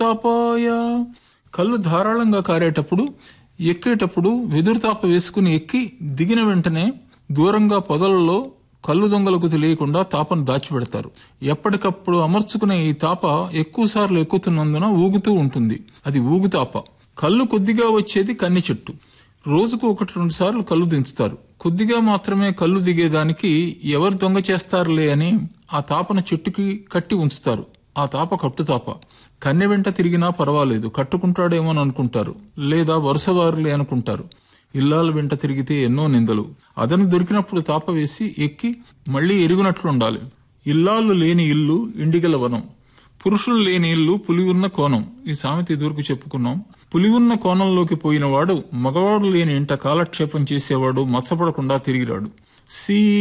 తాపాయ కళ్ళు ధారాళంగా కారేటప్పుడు ఎక్కేటప్పుడు వెదురు తాప వేసుకుని ఎక్కి దిగిన వెంటనే దూరంగా పొదలలో కళ్ళు దొంగలకు తెలియకుండా తాపను దాచిపెడతారు ఎప్పటికప్పుడు అమర్చుకునే ఈ తాప ఎక్కువసార్లు ఎక్కుతున్నందున ఊగుతూ ఉంటుంది అది ఊగుతాప కళ్ళు కొద్దిగా వచ్చేది కన్ని చెట్టు రోజుకు ఒకటి రెండు సార్లు కళ్ళు దించుతారు కొద్దిగా మాత్రమే కళ్ళు దిగేదానికి ఎవరు దొంగ చేస్తారులే అని ఆ తాపను చెట్టుకి కట్టి ఉంచుతారు ఆ తాప కట్టుతాప కన్నె వెంట తిరిగినా పర్వాలేదు కట్టుకుంటాడేమో అనుకుంటారు లేదా వరుసవారులే అనుకుంటారు ఇల్లాల వెంట తిరిగితే ఎన్నో నిందలు అదను దొరికినప్పుడు తాప వేసి ఎక్కి మళ్లీ ఎరుగునట్లు ఉండాలి ఇల్లాలు లేని ఇల్లు ఇండిగల వనం పురుషులు లేని ఇల్లు పులి ఉన్న కోణం ఈ సామెత ఇదివరకు చెప్పుకున్నాం పులి ఉన్న కోణంలోకి పోయినవాడు మగవాడు లేని ఇంట కాలక్షేపం చేసేవాడు మచ్చపడకుండా తిరిగిరాడు సి